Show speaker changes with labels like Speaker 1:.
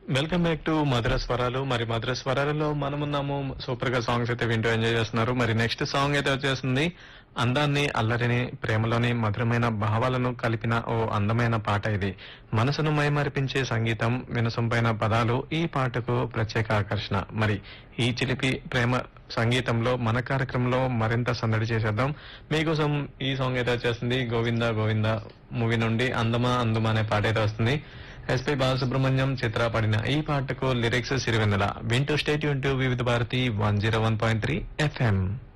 Speaker 1: welcome back to మధుర స్వరాలు మరి మధుర స్వరాలలో మనమున్నాము super గా సాంగ్స్ అయితే వింటూ ఎంజాయ్ చేస్తున్నారు మరి నెక్స్ట్ సాంగ్ అయితే వచ్చేస్తుంది అందాన్ని అల్లరిని ప్రేమలోని మధురమైన భావాలను కలిపిన ఓ అందమైన పాట ఇది మనసును మైమరిపించే సంగీతం వినసొంపైన పదాలు ఈ పాటకు ప్రత్యేక ఆకర్షణ మరి ఈ చిలిపి ప్రేమ సంగీతంలో మన కార్యక్రమంలో మరింత సందడి చేసేద్దాం మీకోసం ఈ సాంగ్ అయితే వచ్చేస్తుంది గోవింద గోవింద మూవీ నుండి అందమా అందుమా అనే పాట అయితే వస్తుంది ఎస్పీ బాలసుబ్రహ్మణ్యం చిత్ర పాడిన ఈ పాటకు లిరిక్స్ సిరివెన్నెల వింటూ స్టేట్ యూన్ to Vividh Bharati one zero one point three FM